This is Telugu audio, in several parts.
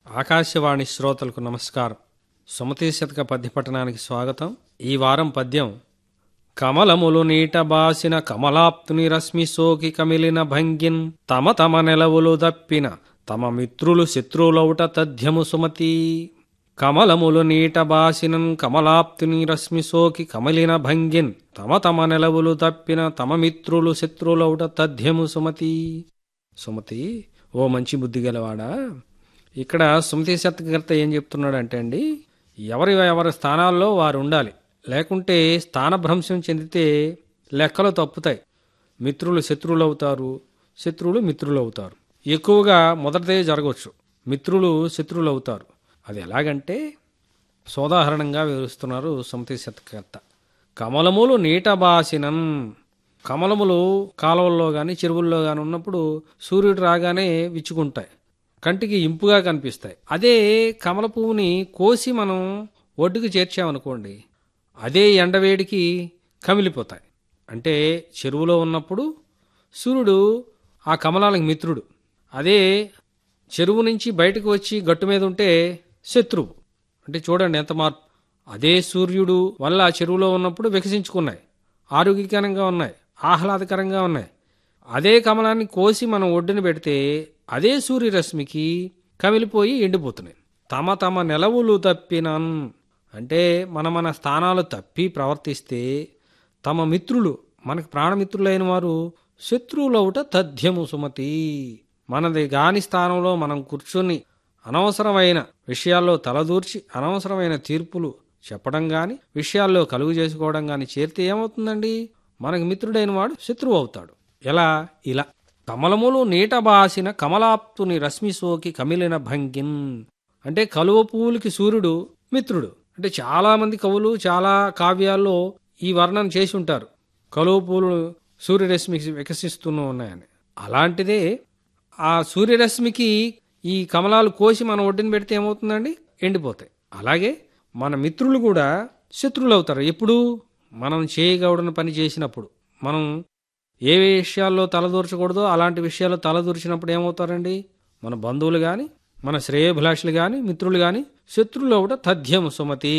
ఆకాశవాణి శ్రోతలకు నమస్కారం సుమతి శతక పద్య పఠనానికి స్వాగతం ఈ వారం పద్యం కమలములు నీట బాసిన కమలాప్తుని రశ్మి సోకి కమిలిన భంగిన్ తమ తమ నెలవులు దప్పిన తమ మిత్రులు శత్రువులౌట తథ్యము సుమతి కమలములు నీట బాసినన్ కమలాప్తుని రశ్మి సోకి కమలిన భంగిన్ తమ తమ నెలవులు తప్పిన తమ మిత్రులు శత్రువులౌట తథ్యము సుమతి సుమతి ఓ మంచి బుద్ధి గలవాడా ఇక్కడ సుమతి శతకర్త ఏం చెప్తున్నాడంటే అండి ఎవరి ఎవరి స్థానాల్లో వారు ఉండాలి లేకుంటే స్థానభ్రంశం చెందితే లెక్కలు తప్పుతాయి మిత్రులు శత్రువులు అవుతారు శత్రువులు మిత్రులు అవుతారు ఎక్కువగా మొదటిదే జరగవచ్చు మిత్రులు శత్రువులు అవుతారు అది ఎలాగంటే సోదాహరణంగా వివరిస్తున్నారు సుమతి శతకర్త కమలములు నీట బాసినం కమలములు కాలువల్లో గాని చెరువుల్లో గాని ఉన్నప్పుడు సూర్యుడు రాగానే విచ్చుకుంటాయి కంటికి ఇంపుగా కనిపిస్తాయి అదే కమల పువ్వుని కోసి మనం ఒడ్డుకు చేర్చామనుకోండి అదే ఎండవేడికి కమిలిపోతాయి అంటే చెరువులో ఉన్నప్పుడు సూర్యుడు ఆ కమలాలకు మిత్రుడు అదే చెరువు నుంచి బయటకు వచ్చి గట్టు మీద ఉంటే శత్రువు అంటే చూడండి ఎంత మార్పు అదే సూర్యుడు వల్ల ఆ చెరువులో ఉన్నప్పుడు వికసించుకున్నాయి ఆరోగ్యకరంగా ఉన్నాయి ఆహ్లాదకరంగా ఉన్నాయి అదే కమలాన్ని కోసి మనం ఒడ్డున పెడితే అదే సూర్యరశ్మికి కమిలిపోయి ఎండిపోతున్నాయి తమ తమ నెలవులు తప్పినన్ అంటే మన మన స్థానాలు తప్పి ప్రవర్తిస్తే తమ మిత్రులు మనకు ప్రాణమిత్రులైన వారు శత్రువులవుట తథ్యము సుమతి మనది గాని స్థానంలో మనం కూర్చుని అనవసరమైన విషయాల్లో తలదూర్చి అనవసరమైన తీర్పులు చెప్పడం గాని విషయాల్లో కలుగు చేసుకోవడం గాని చేరితే ఏమవుతుందండి మనకు మిత్రుడైన వాడు శత్రువు అవుతాడు ఎలా ఇలా కమలములు నీట బాసిన కమలాప్తుని రశ్మి సోకి కమిలిన భంగిన్ అంటే కలువ పువ్వులకి సూర్యుడు మిత్రుడు అంటే చాలా మంది కవులు చాలా కావ్యాల్లో ఈ వర్ణన చేసి ఉంటారు కలువ పువ్వులు సూర్యరశ్మికి వికసిస్తూనే ఉన్నాయని అలాంటిదే ఆ సూర్యరశ్మికి ఈ కమలాలు కోసి మనం ఒడ్డున పెడితే ఏమవుతుందండి ఎండిపోతాయి అలాగే మన మిత్రులు కూడా శత్రువులు అవుతారు ఎప్పుడు మనం చేయగూడని పని చేసినప్పుడు మనం ఏ విషయాల్లో తలదూర్చకూడదో అలాంటి విషయాల్లో తలదూర్చినప్పుడు ఏమవుతారండి మన బంధువులు గాని మన శ్రేయభిలాషులు గాని మిత్రులు గాని శత్రువులు ఒకట తథ్యం సుమతి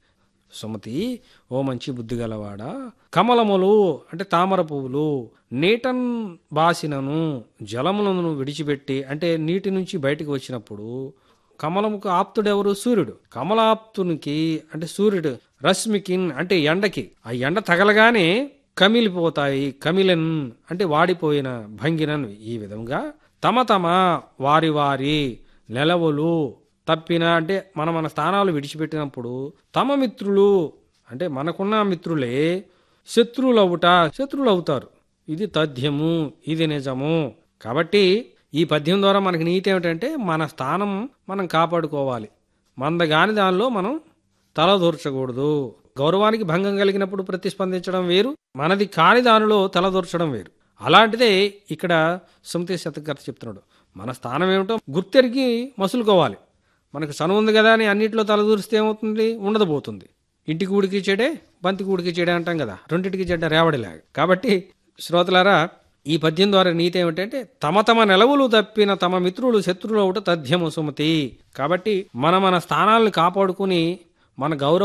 సుమతి ఓ మంచి బుద్ధి గలవాడా కమలములు అంటే తామర పువ్వులు నీటన్ బాసినను జలములను విడిచిపెట్టి అంటే నీటి నుంచి బయటికి వచ్చినప్పుడు కమలముకు ఆప్తుడెవరు సూర్యుడు కమలాప్తునికి అంటే సూర్యుడు రశ్మికిన్ అంటే ఎండకి ఆ ఎండ తగలగానే కమిలిపోతాయి కమిలన్ అంటే వాడిపోయిన భంగినన్ ఈ విధంగా తమ తమ వారి వారి నెలవులు తప్పిన అంటే మన మన స్థానాలు విడిచిపెట్టినప్పుడు తమ మిత్రులు అంటే మనకున్న మిత్రులే శత్రువులవుట శత్రువులు అవుతారు ఇది తథ్యము ఇది నిజము కాబట్టి ఈ పద్యం ద్వారా మనకి నీతి ఏమిటంటే మన స్థానం మనం కాపాడుకోవాలి మందగాని దానిలో మనం తలదూర్చకూడదు గౌరవానికి భంగం కలిగినప్పుడు ప్రతిస్పందించడం వేరు మనది కాని దానిలో తలదూర్చడం వేరు అలాంటిదే ఇక్కడ సుమతి శతకర్త చెప్తున్నాడు మన స్థానం ఏమిటో గుర్తెరిగి మసులుకోవాలి మనకు సను ఉంది కదా అని అన్నింటిలో తలదూరిస్తే ఏమవుతుంది ఉండదు పోతుంది ఇంటికి ఊడికి చెడే బంతికి ఊడికి చెడే అంటాం కదా రెండింటికి చెడ్డ రేవడిలాగా కాబట్టి శ్రోతలారా ఈ పద్యం ద్వారా నీతి ఏమిటంటే తమ తమ నెలవులు తప్పిన తమ మిత్రులు శత్రువులు ఒకటి తథ్యము సుమతి కాబట్టి మన మన స్థానాలను కాపాడుకుని మన గౌరవ